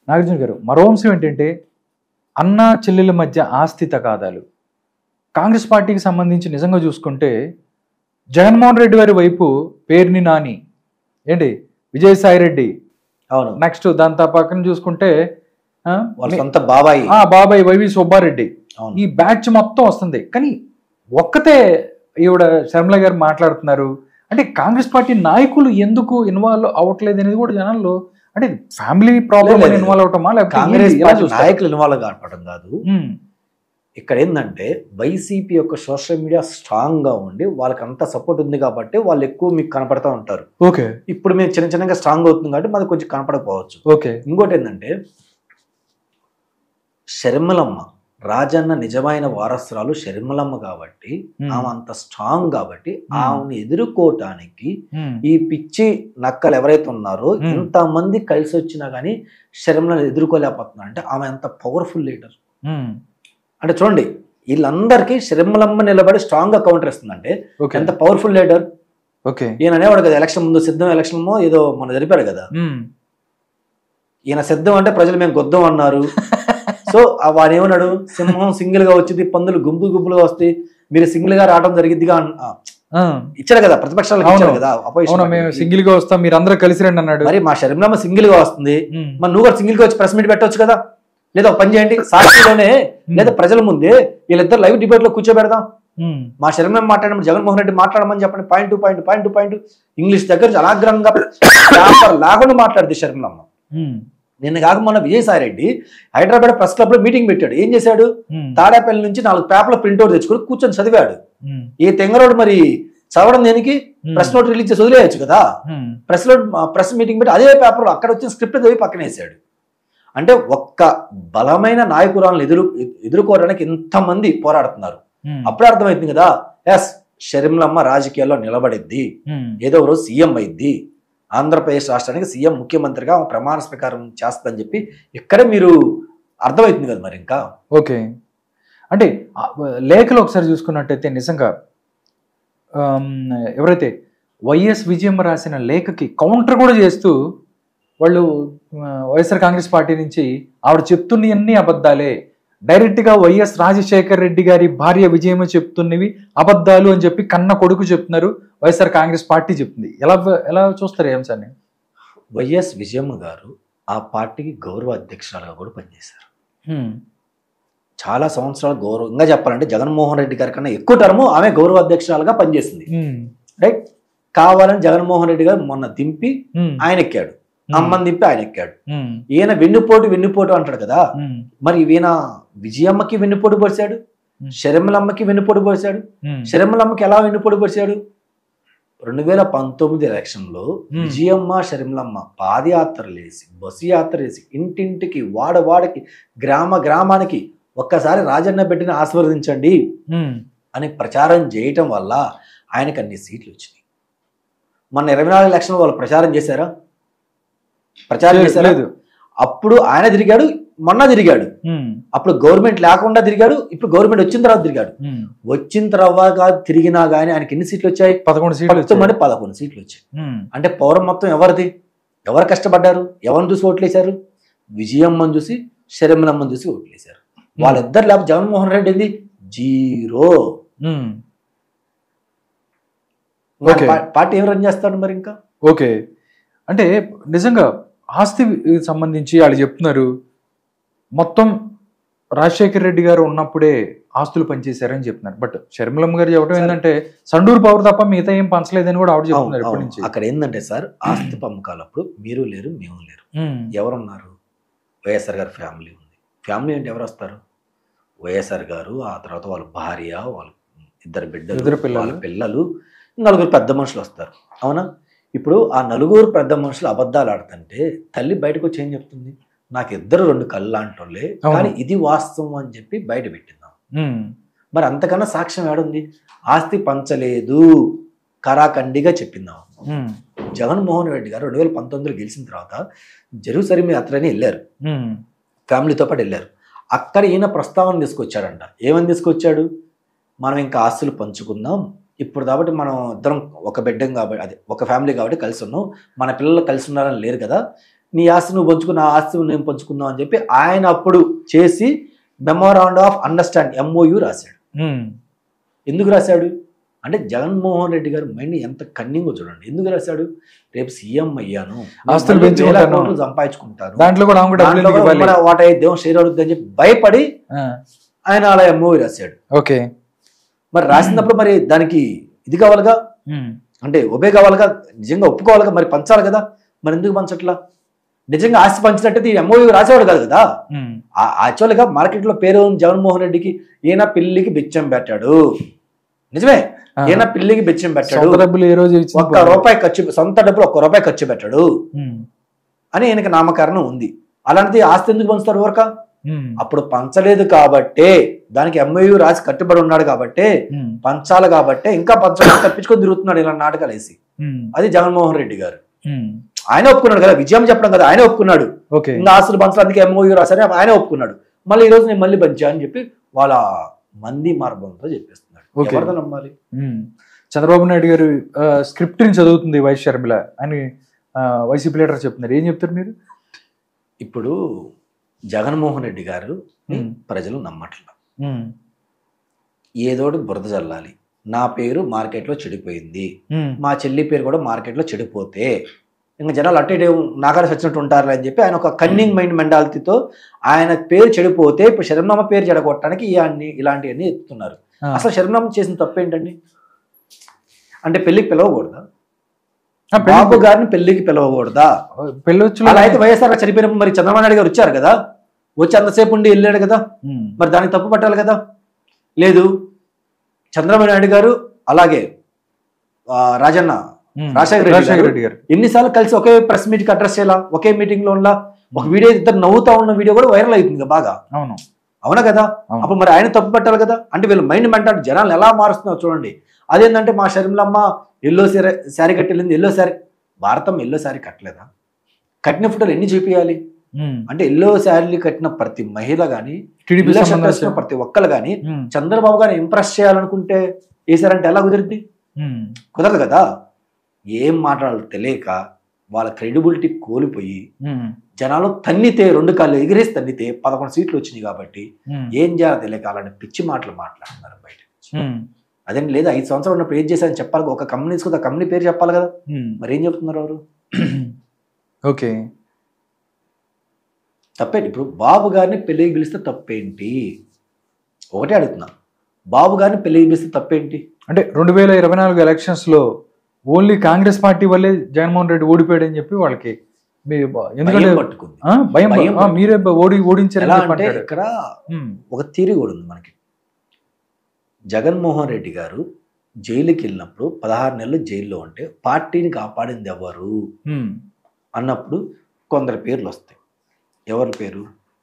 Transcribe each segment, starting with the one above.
నాగార్జున గారు మరో అంశం ఏంటంటే అన్న చెల్లెల మధ్య ఆస్తి తగాదాలు కాంగ్రెస్ పార్టీకి సంబంధించి నిజంగా చూసుకుంటే జగన్మోహన్ రెడ్డి గారి వైపు పేర్ని నాని ఏంటి విజయసాయి రెడ్డి అవును నెక్స్ట్ దాని తా పక్కన చూసుకుంటే ఆ, వాళ్ళ సొంత బాబాయి ఆ, బాబాయ్ వైవి సుబ్బారెడ్డి అవును ఈ బ్యాచ్ మొత్తం వస్తుంది కానీ ఒక్కతే ఈవిడ శర్మల గారు మాట్లాడుతున్నారు అంటే కాంగ్రెస్ పార్టీ నాయకులు ఎందుకు ఇన్వాల్వ్ అవ్వట్లేదు అనేది కూడా జనాల్లో అంటే ఫ్యామిలీ ప్రాబ్లమ్ లేదు, లేదు. ఇన్వాల్వ్ అవటమా లేకపోతే కాంగ్రెస్ ఏంటి? ఎలా పార్టీ చూస్తారు? నాయకులు ఇన్వాల్వ్ కావడం కాదు ఉమ్, ఇక్కడ ఏంటంటే వైసీపీ యొక్క సోషల్ మీడియా స్ట్రాంగ్ గా ఉండి వాళ్ళకి అంత సపోర్ట్ ఉంది కాబట్టి వాళ్ళు ఎక్కువ మీకు కనపడతా ఉంటారు ఓకే ఇప్పుడు మేము చిన్న చిన్నగా స్ట్రాంగ్ అవుతుంది కాబట్టి మాది కొంచెం కనపడకపోవచ్చు ఓకే ఇంకోటి ఏంటంటే షర్మిలమ్మ రాజన్న నిజమైన వారసురాలు షర్మిలమ్మ కాబట్టి ఉమ్, ఆమె అంత స్ట్రాంగ్ కాబట్టి Hmm. ఆమెను ఎదుర్కోవటానికి ఉమ్, ఈ పిచ్చి నక్కలు ఎవరైతే ఉన్నారో Hmm. ఇంతమంది కలిసి వచ్చినా కానీ షర్మిలను ఎదుర్కోలేకపోతున్నారు అంటే ఆమె ఎంత పవర్ఫుల్ లీడర్ ఉమ్, అంటే చూడండి వీళ్ళందరికీ షర్మిలమ్మ నిలబడి స్ట్రాంగ్ గా కౌంటర్ ఇస్తుందంటే ఓకే ఎంత పవర్ఫుల్ లీడర్ ఓకే ఈయన అనేవాడు కదా ఎలక్షన్ ముందు సిద్ధం ఎలక్షన్ ఏదో మన జరిపాడు కదా ఉమ్, ఈయన సిద్ధం అంటే ప్రజలు మేము గొద్దం అన్నారు సో ఆ వాడు ఏమన్నాడు సింహం సింగిల్ గా వచ్చింది పందులు గుంపు గుంపులుగా వస్తాయి మీరు సింగిల్ గా రావడం జరిగిద్దిగా అన్- ఆ, ఆ, ఇచ్చారు కదా ప్రతిపక్షాలకు ఇచ్చారు అవును. కదా opposition అవునా మేము party కి. సింగిల్ గా వస్తాం మీరు అందరూ కలిసి రండి అన్నాడు మరి మా షర్మిలమ్మ సింగిల్ గా వస్తుంది ఉమ్, మరి నువ్వు కూడా సింగిల్ గా వచ్చి ప్రెస్ మీట్ పెట్టవచ్చు కదా లేదా ఒక పని చేయండి సాక్షిలోనే లేదా ప్రజల ముందే వీళ్ళిద్దరు లైవ్ డిబేట్ లో కూర్చోబెడదాం ఉమ్, మా శరణం మాట్లాడమని జగన్మోహన్ రెడ్డి మాట్లాడమని చెప్పండి point to point point to point English దగ్గర నుంచి అలాగ్రంగా పేపర్ లేకుండా మాట్లాడింది శర్మలమ్మ ఉమ్, నిన్న కాక మొన్న విజయసాయి రెడ్డి హైదరాబాద్ ప్రెస్ క్లబ్ లో మీటింగ్ పెట్టాడు ఏం చేశాడు ఉమ్, తాడేపల్లి నుంచి నాలుగు పేపర్ల ప్రింట్అవుట్ తెచ్చుకొని కూర్చొని చదివాడు ఉమ్, ఈ తెంగరోడు మరి చదవడం దేనికి ఉమ్, ప్రెస్ నోట్ రిలీజ్ చేసి వదిలేయచ్చు కదా ఉమ్, ప్రెస్ లో ప్రెస్ మీటింగ్ పెట్టి అదే పేపర్ అక్కడ వచ్చిన స్క్రిప్ట్ చదివి పక్కన వేసాడు అంటే ఒక్క బలమైన నాయకురాలను ఎదురు ఎదుర్కోవడానికి ఇంతమంది పోరాడుతున్నారు ఉమ్, అప్పుడే అర్థమైంది కదా ఎస్ షర్మిలమ్మ రాజకీయాల్లో నిలబడిద్ది ఉమ్, ఏదో ఒక రోజు సీఎం అయింది ఆంధ్రప్రదేశ్ రాష్ట్రానికి సీఎం ముఖ్యమంత్రిగా ఆమె ప్రమాణ స్వీకారం చేస్తుందని చెప్పి ఇక్కడే మీరు అర్థమవుతుంది కదా మరి ఇంకా ఓకే అంటే ఆ, లేఖలు ఒకసారి చూసుకున్నట్టయితే నిజంగా ఆమ్, ఎవరైతే వైఎస్ విజయం రాసిన లేఖకి కౌంటర్ కూడా చేస్తూ వాళ్ళు ఆ, వైఎస్ఆర్ కాంగ్రెస్ పార్టీ నుంచి ఆవిడ చెప్తున్నవన్నీ అబద్ధాలే డైరెక్ట్గా వైఎస్ రాజశేఖర్ రెడ్డి గారి భార్య విజయం చెప్తున్నవి అబద్ధాలు అని చెప్పి కన్న కొడుకు చెప్తున్నారు వైఎస్ఆర్ కాంగ్రెస్ పార్టీ చెప్తుంది ఎలా ఎలా చూస్తారు ఈ అంశాన్ని వైఎస్ విజయమ్మ గారు ఆ పార్టీకి గౌరవ అధ్యక్షురాలుగా కూడా పనిచేశారు హ్మ్. చాలా సంవత్సరాలు గౌరవంగా చెప్పాలంటే జగన్మోహన్ రెడ్డి గారి కన్నా ఎక్కువ టర్ము ఆమె గౌరవ అధ్యక్షురాలుగా పనిచేసింది హ్మ్. రైట్ కావాలని జగన్మోహన్ రెడ్డి గారు మొన్న దింపి హ్మ్. ఆయన ఎక్కాడు అమ్మని దింపి ఆయన ఎక్కాడు హ్మ్. ఈయన వెన్నుపోటు వెన్నుపోటు అంటాడు కదా హ్మ్. మరి ఈయన విజయమ్మకి వెన్నుపోటు పొడిచాడు Hmm. షర్మిలమ్మకి వెన్నుపోటు పొడిచాడు హ్మ్. షర్మిలమ్మకి ఎలా వెన్నుపోటు పొడిచాడు రెండు వేల పంతొమ్మిది ఎలక్షన్లో Hmm. విజయమ్మ షర్మిలమ్మ పాదయాత్రలు వేసి బస్సు యాత్ర వేసి ఇంటింటికి వాడవాడకి గ్రామ గ్రామానికి ఒక్కసారి రాజన్న బిడ్డని ఆశీర్వదించండి హ్మ్. అని ప్రచారం చేయటం వల్ల ఆయనకు అన్ని సీట్లు వచ్చినాయి మొన్న ఇరవై నాలుగు ఎలక్షన్ వాళ్ళు ప్రచారం చేశారా ప్రచారం చేశారా లేదు అప్పుడు ఆయన తిరిగాడు మొన్న తిరిగాడు హ్మ్. అప్పుడు గవర్నమెంట్ లేకుండా తిరిగాడు ఇప్పుడు గవర్నమెంట్ వచ్చిన తర్వాత తిరిగాడు హ్మ్. వచ్చిన తర్వాత తిరిగినా కానీ ఆయనకి ఎన్ని సీట్లు వచ్చాయి పదకొండు సీట్లు వచ్చాయి. పంతొమ్మిది పదకొండు సీట్లు వచ్చాయి హ్మ్. అంటే పౌరం మొత్తం ఎవరిది ఎవరు కష్టపడ్డారు ఎవరిని చూసి ఓట్లేశారు విజయమ్మని చూసి శరమలమ్మని చూసి ఓట్లేశారు వాళ్ళిద్దరు లేకపోతే జగన్మోహన్ రెడ్డి ఏంది జీరో హ్మ్. మరి Okay. పా- పార్టీ ఏం రన్ చేస్తాడు మరి ఇంకా ఓకే అంటే నిజంగా ఆస్తి సంబంధించి వాళ్ళు చెప్తున్నారు మొత్తం రాజశేఖర రెడ్డి గారు ఉన్నప్పుడే ఆస్తులు పనిచేశారని చెప్తున్నారు బట్ షర్మిలమ్మ గారు చెప్పడం ఏంటంటే సండూరు పవర్ తప్ప మిగతా ఏం పంచలేదని కూడా ఆవిడ అవును, చెప్తున్నారు ఇప్పటి అవును. నుంచి అక్కడ ఏంటంటే సార్ ఆస్తి పంపకాలప్పుడు మీరు లేరు మేము లేరు హ్మ్. ఎవరున్నారు వైఎస్ఆర్ గారి ఫ్యామిలీ ఉంది ఫ్యామిలీ అంటే ఎవరు వస్తారు వైఎస్ఆర్ గారు ఆ తర్వాత వాళ్ళ భార్య వాళ్ళ ఇద్దరు బిడ్డలు ఇద్దరు పిల్లలు. వాళ్ళ పిల్లలు నలుగురు పెద్ద మనుషులు వస్తారు అవునా ఇప్పుడు ఆ నలుగురు పెద్ద మనుషులు అబద్ధాలు ఆడుతుంటే తల్లి బయటకు వచ్చి ఏం చెప్తుంది నాకు ఇద్దరు రెండు కళ్ళు లాంటోళ్ళే అవును. కానీ ఇది వాస్తవం అని చెప్పి బయట పెట్టిందాం హ్మ్. మరి అంతకన్నా సాక్ష్యం ఏడుంది ఆస్తి పంచలేదు కరాఖండిగా చెప్పిందాం హ్మ్. జగన్మోహన్ రెడ్డి గారు రెండు వేల పంతొమ్మిదిలో గెలిచిన తర్వాత జెరూసలేం యాత్రని వెళ్ళారు హ్మ్. ఫ్యామిలీతో పాటు వెళ్ళారు అక్కడ ఈయన ప్రస్తావన తీసుకొచ్చాడంట ఏమని తీసుకొచ్చాడు మనం ఇంకా ఆస్తులు పంచుకుందాం ఇప్పుడు కాబట్టి మనం ఇద్దరం ఒక బిడ్డం కాబట్టి అదే ఒక ఫ్యామిలీ కాబట్టి కలిసి ఉన్నాం మన పిల్లలు కలిసి ఉన్నారని లేరు కదా నీ ఆస్తి నువ్వు పంచుకున్న ఆ ఆస్తి నేను పంచుకుందాం అని చెప్పి ఆయన అప్పుడు చేసి మెమోరాండ్ ఆఫ్ అండర్స్టాండ్ ఎంఓయు రాశాడు ఉమ్, ఎందుకు రాశాడు అంటే జగన్మోహన్ రెడ్డి గారి మైండ్ ఎంత కన్నింగో చూడండి ఎందుకు రాశాడు రేపు సీఎం అయ్యాను ఆస్తులు మళ్ళీ వేల పెంచుకుంటాను. కోట్లు సంపాదించుకుంటారు దాంట్లో కూడా ఆమె కూడా డబ్బులు దాంట్లో ఎందుకు కూడా ఇవ్వాలి మన వాటా దేవం షేర్ అవుతుంది అని చెప్పి భయపడి ఆ, ఆయన అలా ఎంఓవి రాశాడు ఓకే మరి రాసినప్పుడు మరి దానికి ఇది కావాలిగా ఉమ్, అంటే ఒబే కావాలిగా నిజంగా ఒప్పుకోవాలిగా మరి పంచాలి కదా మరి ఎందుకు పంచట్లా నిజంగా ఆస్తి పంచినట్టయితే ఈ ఎంఓవి రాసేవాడు కాదు కదా ఉమ్, యాక్చువల్గా మార్కెట్లో పేరు ఉంది జగన్మోహన్ రెడ్డికి ఈయన పిల్లికి బిచ్చం పెట్టాడు నిజమే ఆ. ఈయన పిల్లికి బిచ్చం పెట్టాడు సొంత డబ్బులు ఏ రోజు ఇచ్చింది ఒక్క రూపాయి ఖర్చు సొంత డబ్బులు ఒక్క రూపాయి ఖర్చు పెట్టాడు ఉమ్, అని ఈయనకి నామకరణం ఉంది అలాంటిది ఆస్తి ఎందుకు పంచుతారు ఊరక ఉమ్, అప్పుడు పంచలేదు కాబట్టే దానికి ఎంఐయు రాసి కట్టుబడి ఉన్నాడు కాబట్టే ఉమ్, పంచాలి కాబట్టే ఇంకా పంచడం తప్పించుకొని తిరుగుతున్నాడు ఇలా నాటకాలు వేసి ఉమ్, అది జగన్మోహన్ రెడ్డి గారు ఉమ్, ఆయన ఒప్పుకున్నాడు కదా విజయం చెప్పడం కదా ఆయన ఒప్పుకున్నాడు ఓకే ఇంకా ఆస్తులు పంచడానికి ఎంఓయూ రాశారు ఆయన ఒప్పుకున్నాడు మళ్ళీ ఈ రోజు నేను మళ్ళీ పంచా అని చెప్పి వాళ్ళ మంది మార్గంతో చెప్పేస్తున్నాడు Okay. ఎవరితో నమ్మాలి ఉమ్. చంద్రబాబు నాయుడు గారు ఆ, స్క్రిప్ట్ ని చదువుతుంది వైస్ షర్మిల అని ఆ, వైసీపీ లీడర్ చెప్తున్నారు ఏం చెప్తారు మీరు ఇప్పుడు జగన్మోహన్ రెడ్డి గారు ఉమ్, ప్రజలు నమ్మట్ల ఉమ్, ఏదోటి బురద చల్లాలి నా పేరు మార్కెట్లో చెడిపోయింది ఉమ్, మా చెల్లి పేరు కూడా మార్కెట్లో చెడిపోతే ఇంకా జనాలు అటు ఇటు నాగారు చచ్చినట్టు ఉంటారు అని చెప్పి ఆయన ఒక కన్నింగ్ మైండ్ మెంటాలిటీతో ఆయన పేరు చెడిపోతే ఇప్పుడు శరణమ్మ పేరు చెడగొట్టడానికి ఇవన్నీ ఇలాంటివన్నీ ఎత్తుతున్నారు ఆ, అసలు శరణమ్మ చేసిన తప్పు ఏంటండి అంటే పెళ్లికి పిలవకూడదా ఆ, పెళ్లి- బాబు గారిని పెళ్లికి పిలవకూడదా పెళ్ళొచ్చులో అలా అయితే వైఎస్ఆర్ గారు చనిపోయినప్పుడు మరి చంద్రబాబు నాయుడు గారు వచ్చారు కదా వచ్చి అంతసేపు ఉండి వెళ్ళాడు కదా ఉమ్, మరి దానికి తప్పు పట్టాలి కదా లేదు చంద్రబాబు నాయుడు గారు అలాగే ఆ, రాజన్న ఉమ్, రాజశేఖర రెడ్డి రాజశేఖర గారు రెడ్డి గారు ఎన్నిసార్లు కలిసి ఒకే ప్రెస్ మీట్ కి అడ్రస్ చేయాలా ఒకే మీటింగ్ లో ఉండాలా ఒక వీడియో ఇద్దరు నవ్వుతా ఉన్న వీడియో కూడా వైరల్ అవుతుంది కదా బాగా అవును అవునా కదా అవును. అప్పుడు మరి ఆయన తప్పు పట్టాలి కదా అంటే వీళ్ళు మైండ్ మెంటాలి జనాలు ఎలా మారుస్తున్నారు చూడండి అదేంటంటే మా షర్మిలమ్మ ఎల్లో శారీ శారీ కట్టెళ్ళింది ఎల్లో శారీ భారతం ఎల్లో శారీ కట్టలేదా కట్టిన ఫోటోలు ఎన్ని చూపించాలి ఉమ్, అంటే ఎల్లో శారీ కట్టిన ప్రతి మహిళ కానీ టీడీపీ ఎల్లో షర్ట్ సంబంధించిన- వేసుకున్న ప్రతి ఒక్కరు కానీ ఉమ్, చంద్రబాబు గారిని ఇంప్రెస్ చేయాలనుకుంటే వేసారంటే ఎలా కుదిరిద్ది ఉమ్, కుదరదు కదా ఏం మాట్లాడాలో తెలియక వాళ్ళ క్రెడిబిలిటీ కోల్పోయి ఉమ్, జనాలు తన్నితే రెండు కాళ్ళు ఎగిరేసి తన్నితే పదకొండు సీట్లు వచ్చినాయి కాబట్టి ఉమ్, ఏం చేయాలో తెలియక అలాంటి పిచ్చి మాటలు మాట్లాడుతున్నారు బయట ఉమ్, అదేం లేదు ఐదు సంవత్సరాలు ఉన్నప్పుడు ఏం చేశారని చెప్పాలి ఒక కంపెనీ తీసుకుంటే ఆ కంపెనీ పేరు చెప్పాలి కదా ఉమ్. మరి ఏం చెప్తున్నారు ఎవరు ఓకే తప్పేంటి ఇప్పుడు బాబు గారిని పెళ్ళికి పిలిస్తే తప్పేంటి ఒకటే అడుగుతున్నా బాబు గారిని పెళ్ళికి పిలిస్తే తప్పేంటి అంటే రెండు వేల ఇరవై నాలుగు ఎలక్షన్స్ లో ఓన్లీ కాంగ్రెస్ పార్టీ వల్లే జగన్మోహన్ రెడ్డి ఓడిపోయాడు అని చెప్పి వాళ్ళకి మీ ఎందుకంటే భయం పట్టుకుంది ఆ, భయం భయం ఆ, మీరే ఓడి ఓడించారని ఎలా చెప్పి అంటే అంటాడు. ఇక్కడ ఉమ్, ఒక థీరీ కూడా ఉంది మనకి జగన్మోహన్ రెడ్డి గారు జైలుకి వెళ్ళినప్పుడు పదహారు నెలలు జైల్లో ఉంటే పార్టీని కాపాడింది ఎవరు ఉమ్, అన్నప్పుడు కొందరు పేర్లు వస్తాయి ఎవరి పేరు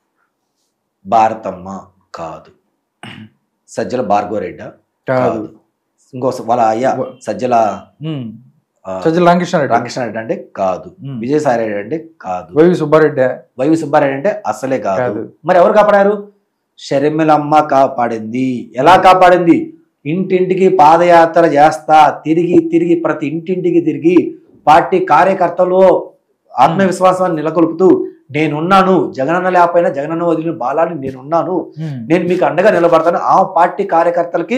భారతమ్మ కాదు సజ్జల భార్గవరెడ్డి కాదు కాదు ఇంకో వాళ్ళ అయ్యా సజ్జల ఉమ్, ఆ, సజ్జల రామకృష్ణారెడ్డి రామకృష్ణారెడ్డి అంటే కాదు ఉమ్, విజయసాయి రెడ్డి అంటే కాదు వైవి సుబ్బారెడ్డి వైవి సుబ్బారెడ్డి అంటే అసలే కాదు కాదు. మరి ఎవరు కాపాడారు షర్మిలమ్మ కాపాడింది ఎలా కాపాడింది ఇంటింటికి పాదయాత్ర చేస్తా తిరిగి తిరిగి ప్రతి ఇంటింటికి తిరిగి పార్టీ కార్యకర్తలు ఆత్మవిశ్వాసాన్ని నెలకొల్పుతూ నేనున్నాను జగనన్న లేకపోయినా జగనన్న వదిలిన బాలాన్ని నేనున్నాను ఉమ్, నేను మీకు అండగా నిలబడతాను ఆ పార్టీ కార్యకర్తలకి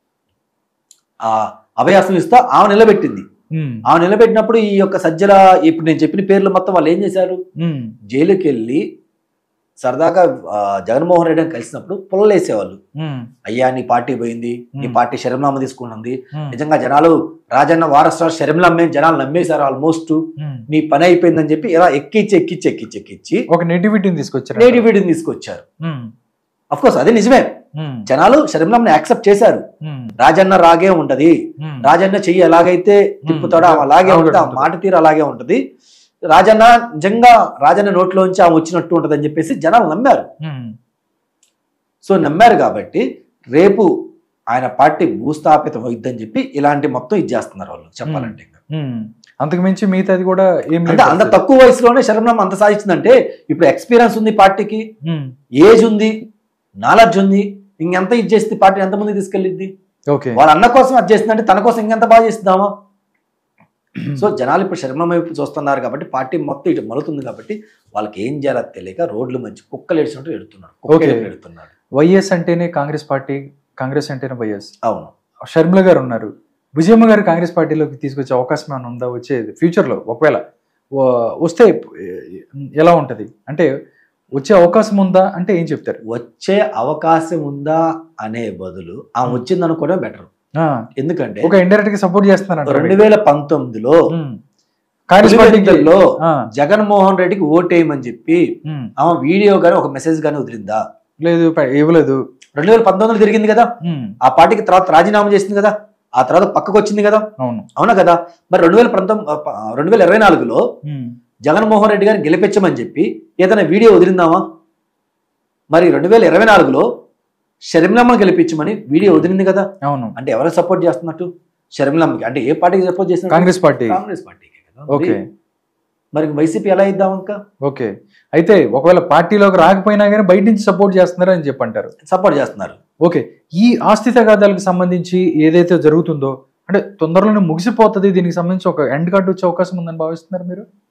ఆ అభయాసం ఇస్తా ఆమె నిలబెట్టింది ఉమ్, ఆమె నిలబెట్టినప్పుడు ఈ యొక్క సజ్జల ఇప్పుడు నేను చెప్పిన పేర్లు మొత్తం వాళ్ళు ఏం చేశారు ఉమ్, జైలుకి వెళ్ళి సరదాగా ఆ, జగన్మోహన్ రెడ్డిని కలిసినప్పుడు పుల్లలేసేవాళ్ళు ఉమ్, అయ్యా నీ పార్టీ పోయింది నీ Hmm. పార్టీ శర్మనామ తీసుకుంటుంది ఉమ్, నిజంగా జనాలు రాజన్న వారస్టార్ శర్మలమ్మే జనాలు నమ్మేశారు ఆల్మోస్ట్ ఉమ్. నీ పని అయిపోయిందని చెప్పి ఇలా ఎక్కిచ్చి ఎక్కిచ్చి ఎక్కిచ్చి ఎక్కిచ్చి ఒక నెటివిటీని తీసుకొచ్చారు నేటివిటీని తీసుకొచ్చారు ఉమ్, అఫ్ కోర్స్ అదే నిజమే ఉమ్, జనాలు శర్మలమ్మని యాక్సెప్ట్ చేశారు ఉమ్, రాజన్న రాగే ఉంటది ఉమ్, రాజన్న చెయ్యి ఎలాగైతే తిప్పుతాడో ఆమె అలాగే అలాగే ఉంటుంది ఆ ఉంటుంది. మాట తీరు అలాగే ఉంటది రాజన్న నిజంగా రాజన్న నోట్లోంచి ఆమె వచ్చినట్టు ఉంటది అని చెప్పేసి జనాలు నమ్మారు ఉమ్, సో నమ్మారు కాబట్టి రేపు ఆయన పార్టీ భూస్థాపితం అవుద్దని చెప్పి ఇలాంటి మొత్తం ఇది చేస్తున్నారు వాళ్ళు చెప్పాలంటే ఇంకా. ఉమ్. అంతకు మించి మిగతాది కూడా ఏం అంటే లేదు అంత తక్కువ వయసులోనే శరణం అంత సాధించిందంటే ఇప్పుడు ఎక్స్పీరియన్స్ ఉంది పార్టీకి ఉమ్, ఏజ్ ఉంది నాలెడ్జ్ ఉంది ఇంకెంత ఇది చేస్తే పార్టీ ఎంత ముందుకు తీసుకెళ్ళిద్ది ఓకే వాళ్ళ అన్న కోసం అది చేసిందంటే తన కోసం ఇంకెంత బాగా చేస్తుందామా సో జనాలు ఇప్పుడు శర్మల వైపు చూస్తున్నారు కాబట్టి పార్టీ మొత్తం ఇటు మలుతుంది కాబట్టి వాళ్ళకి ఏం చేయాలో తెలియక రోడ్లు మంచి కుక్కలు ఏడ్చినట్టు ఎడుతున్నాడు Okay. కుక్కలు ఎడుతున్నాడు వైఎస్ అంటేనే కాంగ్రెస్ పార్టీ కాంగ్రెస్ అంటేనే వైఎస్ అవును షర్మిల గారు ఉన్నారు విజయమ్మ గారు కాంగ్రెస్ పార్టీలోకి తీసుకొచ్చే అవకాశం ఏమైనా ఉందా వచ్చేది ఫ్యూచర్లో ఒకవేళ వ- వస్తే ఎలా ఉంటది అంటే వచ్చే అవకాశం ఉందా అంటే ఏం చెప్తారు వచ్చే అవకాశం ఉందా అనే బదులు ఆ వచ్చింది అనుకోవడం బెటర్ ఆ, ఎందుకంటే ఒక ఇండైరెక్ట్ గా సపోర్ట్ చేస్తున్నారు రెండు వేల పంతొమ్మిదిలో కాంగ్రెస్ పార్టీకి పులివెందుల్లో ఆ, జగన్మోహన్ రెడ్డికి ఓటేయమని చెప్పి ఉమ్, ఆమె వీడియో కానీ ఒక మెసేజ్ కానీ వదిలిందా లేదు ప- ఇవ్వలేదు రెండు వేల పంతొమ్మిదిలో తిరిగింది కదా ఉమ్, ఆ పార్టీకి తర్వాత రాజీనామా చేసింది కదా ఆ తర్వాత పక్కకు వచ్చింది కదా అవును అవునా కదా మరి రెండు వేల పంతొమ్మిది రెండు వేల ఇరవై నాలుగులో ఉమ్, జగన్మోహన్ రెడ్డి గారిని గెలిపించమని చెప్పి ఏదైనా వీడియో వదిలిందామా మరి రెండు వేల ఇరవై నాలుగులో షర్మిలమ్మను గెలిపించమని వీడియో వదిలింది కదా అవును అంటే ఎవరు సపోర్ట్ చేస్తున్నట్టు షర్మిలమ్మకి అంటే ఏ పార్టీకి సపోర్ట్ చేస్తున్నారు కాంగ్రెస్ పార్టీ కాంగ్రెస్ పార్టీకి కదా ఓకే మరి వైసీపీ ఎలా ఇద్దాం ఇంకా ఓకే అయితే ఒకవేళ పార్టీలోకి రాకపోయినా కానీ బయట నుంచి సపోర్ట్ చేస్తున్నారు అని చెప్పంటారు సపోర్ట్ చేస్తున్నారు ఓకే ఈ ఆస్తి తగాదాలకు సంబంధించి ఏదైతే జరుగుతుందో అంటే తొందరలోనే ముగిసిపోతుంది దీనికి సంబంధించి ఒక ఎండ్ కార్డు వచ్చే అవకాశం ఉందని భావిస్తున్నారు మీరు